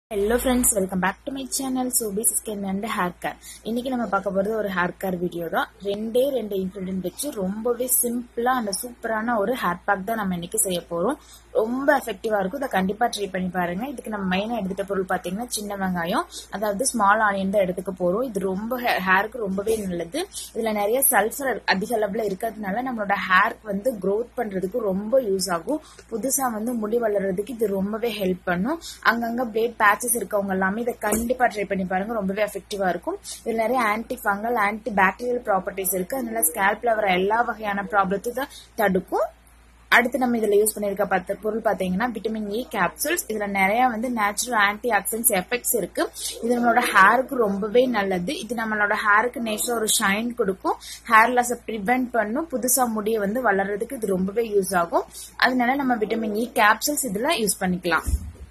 hello friends welcome back to my channel சூபிஸ் skin and hair care இன்னைக்கு நம்ம பார்க்க போகிறது ஒரு ஹேர் கேர் வீடியோ தான் ரெண்டே ரெண்டு இன்க்ரீடியன்ட் வச்சு ரொம்பவே சிம்பிளாக அந்த சூப்பரான ஒரு ஹேர் பேக் தான் நம்ம இன்னைக்கு செய்ய போகிறோம் ரொம்ப எஃபெக்டிவாக இருக்கும் இதை கண்டிப்பாக ட்ரை பண்ணி பாருங்க இதுக்கு நம்ம மெயினாக எடுத்துட்ட பொருள் பார்த்தீங்கன்னா சின்ன வெங்காயம் அதாவது ஸ்மால் ஆனியன் தான் எடுத்துக்க போகிறோம் இது ரொம்ப ஹேருக்கு ரொம்பவே நல்லது இதில் நிறைய சல்ஃபர் அதிக அளவில் இருக்கிறதுனால நம்மளோட ஹேருக்கு வந்து க்ரோத் பண்ணுறதுக்கு ரொம்ப யூஸ் ஆகும் புதுசாக வந்து முடி வளர்றதுக்கு இது ரொம்பவே ஹெல்ப் பண்ணும் அங்கங்கே பிளேட் பேச்சஸ் இருக்கவங்க எல்லாமே இதை கண்டிப்பாக ட்ரை பண்ணி பாருங்க ரொம்பவே எஃபெக்டிவாக இருக்கும் இதில் நிறைய anti fungal anti bacterial properties இருக்கு அதனால ஸ்கேல்ப்ல வர எல்லா வகையான ப்ராப்ளத்தையும் தடுக்கும் அடுத்து நம்ம இதுல யூஸ் பண்ணிருக்க பத்து பொருள் பாத்தீங்கன்னா விட்டமின் இ கேப்சூல்ஸ் இதுல நிறைய வந்து நேச்சுரல் ஆன்டி ஆக்சிடென்ட்ஸ் எஃபெக்ட்ஸ் இருக்கு இது நம்மளோட ஹேருக்கு ரொம்பவே நல்லது இது நம்மளோட ஹேருக்கு நேச்சுரல் ஒரு ஷைன் கொடுக்கும் ஹேர் லாஸ் ப்ரிவென்ட் பண்ணும் புதுசா முடியை வந்து வளர்றதுக்கு இது ரொம்பவே யூஸ் ஆகும் அதனால நம்ம விட்டமின் இ கேப்சூல்ஸ் இதுல யூஸ் பண்ணிக்கலாம்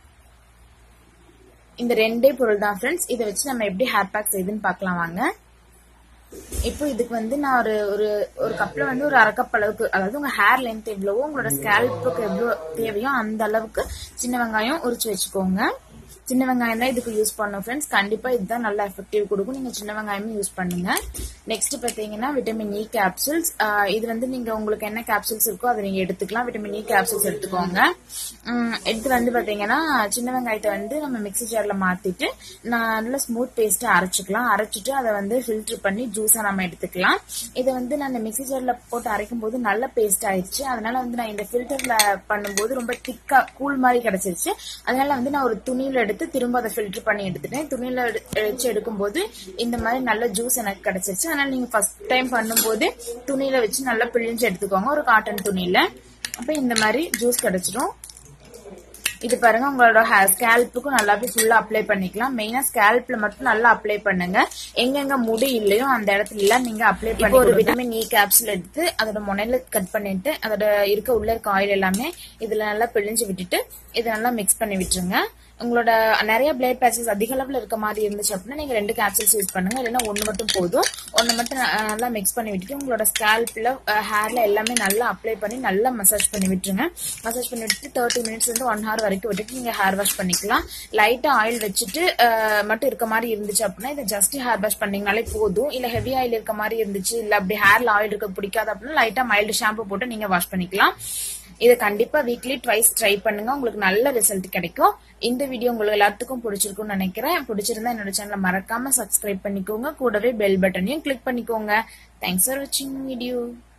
இந்த ரெண்டே பொருள் தான் ஃப்ரெண்ட்ஸ் இதை வச்சு நம்ம எப்படி ஹேர் பேக் செய்யுதுன்னு பார்க்கலாம் வாங்க இப்போ இதுக்கு வந்து நான் ஒரு ஒரு ஒரு கப்ல வந்து ஒரு அரை கப் அளவுக்கு அதாவது உங்க ஹேர் லென்த் எவ்வளவோ உங்களோட ஸ்கேல்ப்புக்கு எவ்வளவு தேவையோ அந்த அளவுக்கு சின்ன வெங்காயம் உரிச்சு வச்சுக்கோங்க சின்ன வெங்காயம் தான் இதுக்கு யூஸ் பண்ணும் ஃப்ரெண்ட்ஸ் கண்டிப்பா இதுதான் நல்லா எஃபெக்டிவ் கொடுக்கும் நீங்க சின்ன வெங்காயமே யூஸ் பண்ணுங்க நெக்ஸ்ட் பாத்தீங்கன்னா விட்டமின் இ கேப்சூல்ஸ் இது வந்து நீங்க உங்களுக்கு என்ன கேப்சூல்ஸ் இருக்கோ அதை நீங்க எடுத்துக்கலாம் விட்டமின் இ கேப்சூல்ஸ் எடுத்துக்கோங்க எடுத்து வந்து பாத்தீங்கன்னா சின்ன வெங்காயத்தை வந்து நம்ம மிக்சி ஜார்ல மாத்திட்டு நல்ல ஸ்மூத் பேஸ்டா அரைச்சிக்கலாம் அரைச்சிட்டு அதை வந்து ஃபில்டர் பண்ணி ஜூஸா நம்ம எடுத்துக்கலாம் இதை வந்து நான் மிக்சி ஜார்ல போட்டு அரைக்கும் போது நல்ல பேஸ்ட் ஆயிடுச்சு அதனால வந்து நான் இந்த ஃபில்டர்ல பண்ணும்போது ரொம்ப திக்கா கூழ் மாதிரி கிடைச்சிருச்சு அதனால வந்து நான் ஒரு துணியில எடுத்து திரும்ப அதை ஃபில்டர் பண்ணி எடுத்துட்டேன் துணியில வச்சு எடுக்கும்போது இந்த மாதிரி நல்ல ஜூஸ் எனக்கு கிடைச்சிருச்சு அதனால நீங்க ஃபர்ஸ்ட் டைம் பண்ணும்போது துணியில வச்சு நல்லா பிழிஞ்சு எடுத்துக்கோங்க ஒரு காட்டன் துணியில அப்ப இந்த மாதிரி ஜூஸ் கிடைச்சிடும் இது பாருங்க உங்களோட ஸ்கேல்ப்புக்கும் நல்லாவே ஃபுல்லா அப்ளை பண்ணிக்கலாம் மெயினா ஸ்கேல்ப்ல மட்டும் நல்லா அப்ளை பண்ணுங்க எங்கெங்க முடி இல்லையோ அந்த இடத்துல எல்லாம் நீங்க அப்ளை பண்ணி ஒரு விட்டமின் இ கேப்சூல் எடுத்து அதோட முனையில கட் பண்ணிட்டு அதோட இருக்க உள்ள இருக்க ஆயில் எல்லாமே இதுல நல்லா பிழிஞ்சு விட்டுட்டு இதை நல்லா மிக்ஸ் பண்ணி விட்டுருங்க உங்களோட நிறைய பிளேட் பேச்சஸ் அதிக அளவில் இருக்க மாதிரி இருந்துச்சு அப்படின்னா நீங்க ரெண்டு கேப்சூல்ஸ் யூஸ் பண்ணுங்க இல்லைன்னா ஒன்று மட்டும் போதும் ஒன்று மட்டும் நல்லா மிக்ஸ் பண்ணி விட்டுட்டு உங்களோட ஸ்கேல்ப்ல ஹேர்ல எல்லாமே நல்லா அப்ளை பண்ணி நல்லா மசாஜ் பண்ணி விட்டுருங்க மசாஜ் பண்ணி விட்டுட்டு தேர்ட்டி மினிட்ஸ் வந்து ஒன் ஹவர் வரைக்கும் விட்டுட்டு நீங்க ஹேர் வாஷ் பண்ணிக்கலாம் லைட்டா ஆயில் வச்சுட்டு மட்டும் இருக்க மாதிரி இருந்துச்சு அப்படின்னா இதை ஜஸ்ட் ஹேர் வாஷ் பண்ணீங்கனாலே போதும் இல்ல ஹெவி ஆயில் இருக்க மாதிரி இருந்துச்சு இல்ல அப்படி ஹேர்ல ஆயில் இருக்க பிடிக்காது அப்படின்னா லைட்டா மைல்டு ஷாம்பு போட்டு நீங்க வாஷ் பண்ணிக்கலாம் இதை கண்டிப்பா வீக்லி ட்வைஸ் ட்ரை பண்ணுங்க உங்களுக்கு நல்ல ரிசல்ட் கிடைக்கும் இந்த வீடியோ உங்களுக்கு எல்லாத்துக்கும் பிடிச்சிருக்கும்னு நினைக்கிறேன் பிடிச்சிருந்தா என்னோட சேனலை மறக்காம சப்ஸ்கிரைப் பண்ணிக்கோங்க கூடவே பெல் பட்டனையும் கிளிக் பண்ணிக்கோங்க தேங்க்ஸ் ஃபார் வாட்சிங் வீடியோ